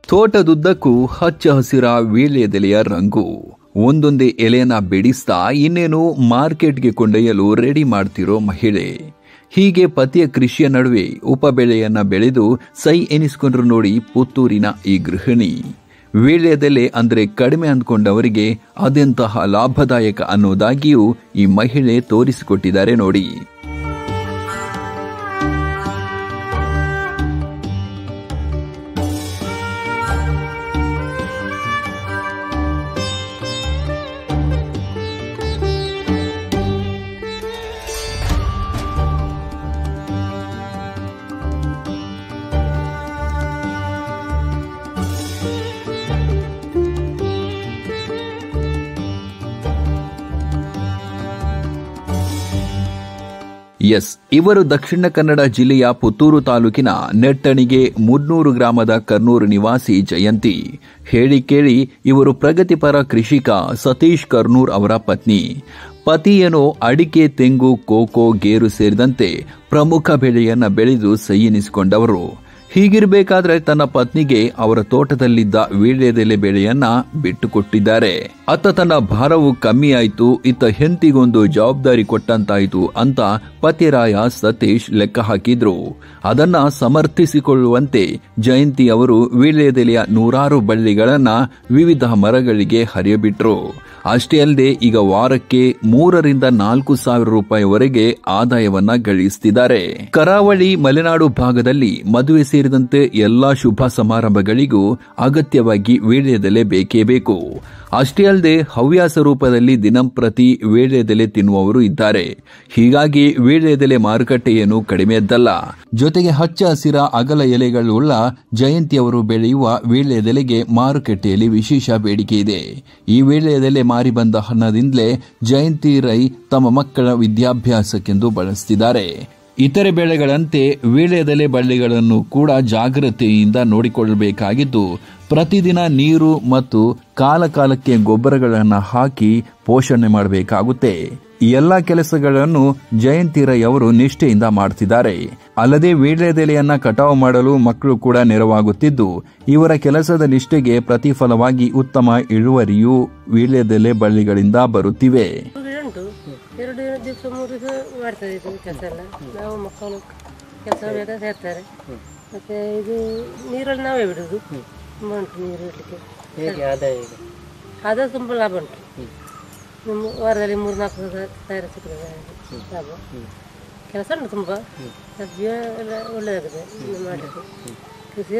ತೋಟದುದ್ದಕ್ಕೂ ಹಚ್ಚ ಹಸಿರ ವೀಳ್ಯದೆಲೆಯ ರಂಗು ಒಂದೊಂದೇ ಎಲೆಯನ್ನ ಬಿಡಿಸ್ತಾ ಇನ್ನೇನು ಮಾರ್ಕೆಟ್ಗೆ ಕೊಂಡೊಯ್ಯಲು ರೆಡಿ ಮಾಡ್ತಿರೋ ಮಹಿಳೆ ಹೀಗೆ ಪತಿಯ ಕೃಷಿಯ ನಡುವೆ ಉಪಬೆಳೆಯನ್ನ ಬೆಳೆದು ಸೈ ಎನಿಸ್ಕೊಂಡ್ರು ನೋಡಿ ಪುತ್ತೂರಿನ ಈ ಗೃಹಿಣಿ ವೀಳ್ಯದೆಲೆ ಅಂದ್ರೆ ಕಡಿಮೆ ಅಂದ್ಕೊಂಡವರಿಗೆ ಅದೆಂತಹ ಲಾಭದಾಯಕ ಅನ್ನೋದಾಗಿಯೂ ಈ ಮಹಿಳೆ ತೋರಿಸಿಕೊಟ್ಟಿದ್ದಾರೆ ನೋಡಿ ಎಸ್ ಇವರು ದಕ್ಷಿಣ ಕನ್ನಡ ಜಿಲ್ಲೆಯ ಪುತ್ತೂರು ತಾಲೂಕಿನ ನೆಟ್ಟಣಿಗೆ ಮುನ್ನೂರು ಗ್ರಾಮದ ಕರ್ನೂರು ನಿವಾಸಿ ಜಯಂತಿ ಹೇಳಿ ಕೇಳಿ ಇವರು ಪ್ರಗತಿಪರ ಕೃಷಿಕ ಸತೀಶ್ ಕರ್ನೂರ್ ಅವರ ಪತ್ನಿ ಪತಿಯೇನೋ ಅಡಿಕೆ ತೆಂಗು ಕೋಕೋ ಗೇರು ಸೇರಿದಂತೆ ಪ್ರಮುಖ ಬೆಳೆಯನ್ನ ಬೆಳೆದು ಸೈಯೆನಿಸಿಕೊಂಡವರು ಹೀಗಿರಬೇಕಾದ್ರೆ ತನ್ನ ಪತ್ನಿಗೆ ಅವರ ತೋಟದಲ್ಲಿದ್ದ ವೀಳ್ಯದೆಲೆ ಬೆಳೆಯನ್ನ ಬಿಟ್ಟುಕೊಟ್ಟಿದ್ದಾರೆ ಅತ್ತ ತನ್ನ ಭಾರವು ಕಮ್ಮಿ ಆಯ್ತು ಇತ್ತ ಹೆಂತಿಗೊಂದು ಜವಾಬ್ದಾರಿ ಕೊಟ್ಟಂತಾಯ್ತು ಅಂತ ಪತಿರಾಯ ಸತೀಶ್ ಲೆಕ್ಕ ಹಾಕಿದ್ರು ಅದನ್ನ ಸಮರ್ಥಿಸಿಕೊಳ್ಳುವಂತೆ ಜಯಂತಿ ಅವರು ವೀಳ್ಯದೆಲೆಯ ನೂರಾರು ಬಳ್ಳಿಗಳನ್ನ ವಿವಿಧ ಮರಗಳಿಗೆ ಹರಿಯಬಿಟ್ರು ಅಷ್ಟೇ ಅಲ್ಲದೆ ಈಗ ವಾರಕ್ಕೆ ಮೂರರಿಂದ ನಾಲ್ಕು ಸಾವಿರ ರೂಪಾಯಿವರೆಗೆ ಆದಾಯವನ್ನ ಗಳಿಸ್ತಿದ್ದಾರೆ ಕರಾವಳಿ ಮಲೆನಾಡು ಭಾಗದಲ್ಲಿ ಮದುವೆ ಸೇರಿದಂತೆ ಎಲ್ಲಾ ಶುಭ ಸಮಾರಂಭಗಳಿಗೂ ಅಗತ್ಯವಾಗಿ ವೀಳ್ಯದೆಲೆ ಬೇಕೇ ಬೇಕು ಅಷ್ಟೇ ಅಲ್ಲದೆ ಹವ್ಯಾಸ ರೂಪದಲ್ಲಿ ದಿನಂಪ್ರತಿ ವೀಳ್ಯದೆಲೆ ತಿನ್ನುವವರು ಇದ್ದಾರೆ ಹೀಗಾಗಿ ವೀಳ್ಯದೆಲೆ ಮಾರುಕಟ್ಟೆ ಏನು ಕಡಿಮೆಯದ್ದಲ್ಲ ಜೊತೆಗೆ ಹಚ್ಚ ಹಸಿರ ಅಗಲ ಎಲೆಗಳುಳ್ಳ ಜಯಂತಿಯವರು ಬೆಳೆಯುವ ವೀಳ್ಯದೆಲೆಗೆ ಮಾರುಕಟ್ಟೆಯಲ್ಲಿ ವಿಶೇಷ ಬೇಡಿಕೆ ಇದೆ ಈ ವೀಳ್ಯದೆಲೆ ಮಾರಿ ಬಂದ ಹಣದಿಂದಲೇ ಜಯಂತಿ ರೈ ತಮ್ಮ ಮಕ್ಕಳ ವಿದ್ಯಾಭ್ಯಾಸಕ್ಕೆಂದು ಬಳಸ್ತಿದ್ದಾರೆ ಇತರೆ ಬೆಳೆಗಳಂತೆ ವೀಳ್ಯದೆಲೆ ಬಳ್ಳಿಗಳನ್ನು ಕೂಡ ಜಾಗ್ರತೆಯಿಂದ ನೋಡಿಕೊಳ್ಳಬೇಕಾಗಿದ್ದು ಪ್ರತಿದಿನ ನೀರು ಮತ್ತು ಕಾಲ ಕಾಲಕ್ಕೆ ಗೊಬ್ಬರಗಳನ್ನು ಹಾಕಿ ಪೋಷಣೆ ಮಾಡಬೇಕಾಗುತ್ತೆ ಈ ಎಲ್ಲ ಕೆಲಸಗಳನ್ನು ಜಯಂತಿ ರೈ ಅವರು ನಿಷ್ಠೆಯಿಂದ ಮಾಡ್ತಿದ್ದಾರೆ ಅಲ್ಲದೆ ವೀಳ್ಯದೆಲೆಯನ್ನ ಕಟಾವು ಮಾಡಲು ಮಕ್ಕಳು ಕೂಡ ನೆರವಾಗುತ್ತಿದ್ದು ಇವರ ಕೆಲಸದ ನಿಷ್ಠೆಗೆ ಪ್ರತಿಫಲವಾಗಿ ಉತ್ತಮ ಇಳುವರಿಯು ವೀಳ್ಯದೆಲೆ ಬಳ್ಳಿಗಳಿಂದ ಬರುತ್ತಿವೆ ಗಿಡ ಉಂಟು ಎರಡು ದಿವಸ ಮೂರು ದಿವಸ ಮಾಡ್ತದೆ ಇದು ಕೆಲಸ ಎಲ್ಲ ನಾವು ಮಕ್ಕಳು ಕೆಲಸ ಬೇಕಾದ ಸೇರ್ತಾರೆ ಮತ್ತೆ ಇದು ನೀರಲ್ಲಿ ನಾವೇ ಬಿಡುದು ತುಂಬ ಉಂಟು ನೀರು ಇಡಲಿಕ್ಕೆ ಹೇಗೆ ಆದಾಯ ಈಗ ಅದು ತುಂಬ ಲಾಭ ಉಂಟು ನಮ್ಮ ವಾರದಲ್ಲಿ ಮೂರು ನಾಲ್ಕು ದಿವಸ ತಯಾರು ಸಿಗ್ತದೆ ಲಾಭ ಕೆಲಸ ಉಂಟು ತುಂಬ ಜೀವ ಎಲ್ಲ ಒಳ್ಳೆಯದಾಗಿದೆ ಇನ್ನು ಮಾಡಲಿಕ್ಕೆ ಕೃಷಿ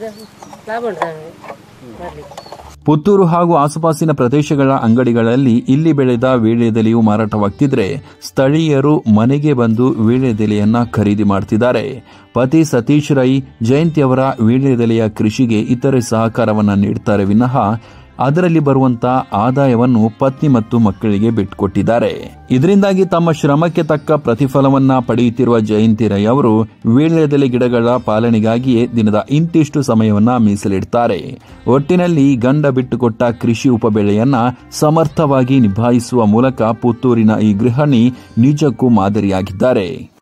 ಲಾಭ ಉಂಟು ನಮಗೆ ಮಾಡಲಿಕ್ಕೆ ಪುತ್ತೂರು ಹಾಗೂ ಆಸುಪಾಸಿನ ಪ್ರದೇಶಗಳ ಅಂಗಡಿಗಳಲ್ಲಿ ಇಲ್ಲಿ ಬೆಳೆದ ವೀಳ್ಯದೆಲೆಯು ಮಾರಾಟವಾಗ್ತಿದ್ರೆ ಸ್ಥಳೀಯರು ಮನೆಗೆ ಬಂದು ವೀಳ್ಯದೆಲೆಯನ್ನ ಖರೀದಿ ಮಾಡ್ತಿದ್ದಾರೆ ಪತಿ ಸತೀಶ್ ರೈ ಜಯಂತಿ ಅವರ ವೀಳ್ಯದೆಲೆಯ ಕೃಷಿಗೆ ಇತರೆ ಸಹಕಾರವನ್ನ ನೀಡ್ತಾರೆ ವಿನಃ ಅದರಲ್ಲಿ ಬರುವಂತ ಆದಾಯವನ್ನು ಪತ್ನಿ ಮತ್ತು ಮಕ್ಕಳಿಗೆ ಬಿಟ್ಟುಕೊಟ್ಟಿದ್ದಾರೆ ಇದರಿಂದಾಗಿ ತಮ್ಮ ಶ್ರಮಕ್ಕೆ ತಕ್ಕ ಪ್ರತಿಫಲವನ್ನ ಪಡೆಯುತ್ತಿರುವ ಜಯಂತಿ ರೈ ಅವರು ವೀಳ್ಯದೆಲೆ ಗಿಡಗಳ ಪಾಲನೆಗಾಗಿಯೇ ದಿನದ ಇಂತಿಷ್ಟು ಸಮಯವನ್ನ ಮೀಸಲಿಡ್ತಾರೆ ಒಟ್ಟಿನಲ್ಲಿ ಗಂಡ ಬಿಟ್ಟುಕೊಟ್ಟ ಕೃಷಿ ಉಪಬೆಳೆಯನ್ನ ಸಮರ್ಥವಾಗಿ ನಿಭಾಯಿಸುವ ಮೂಲಕ ಪುತ್ತೂರಿನ ಈ ಗೃಹಿಣಿ ನಿಜಕ್ಕೂ ಮಾದರಿಯಾಗಿದ್ದಾರೆ